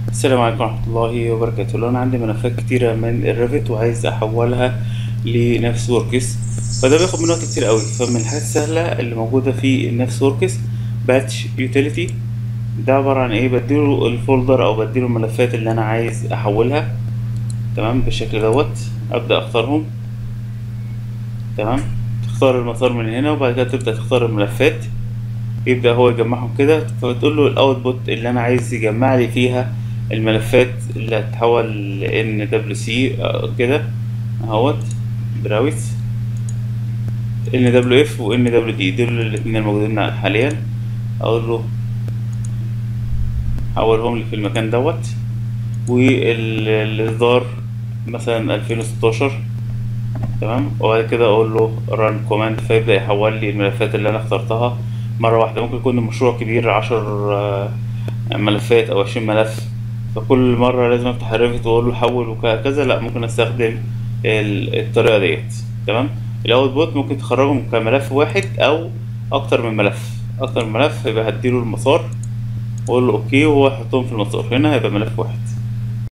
السلام عليكم ورحمة الله وبركاته لو أنا عندي ملفات كتيرة من الريفت وعايز أحولها لنفس وركس فده بياخد مني وقت كتير قوي فمن الحاجات السهلة اللي موجودة في نفس وركس باتش يوتيليتي ده عبارة عن إيه بديله الفولدر أو بديله الملفات اللي أنا عايز أحولها تمام بالشكل دوت أبدأ أختارهم تمام تختار المسار من هنا وبعد كده تبدأ تختار الملفات يبدأ هو يجمعهم كده فبتقول له الاوتبوت اللي انا عايز يجمع لي فيها الملفات اللي هتتحول ل NWC آه، كده اهوت براوت NWF و NWD دول الاتنين الموجودين حاليا اقول له حولهم لي في المكان دوت والاصدار مثلا 2016 تمام وبعد كده اقول له run command فيبدأ يحول لي الملفات اللي انا اخترتها مرة واحدة ممكن يكون المشروع كبير عشر آه، ملفات او عشرين ملف فكل مرة لازم افتح الريفت واقول له حول وكذا لا ممكن استخدم ال- الطريقة ديت تمام الاوتبوت ممكن تخرجهم كملف واحد او اكتر من ملف اكتر من ملف يبقى هديله المسار واقول له اوكي وهو يحطهم في المسار هنا هيبقى ملف واحد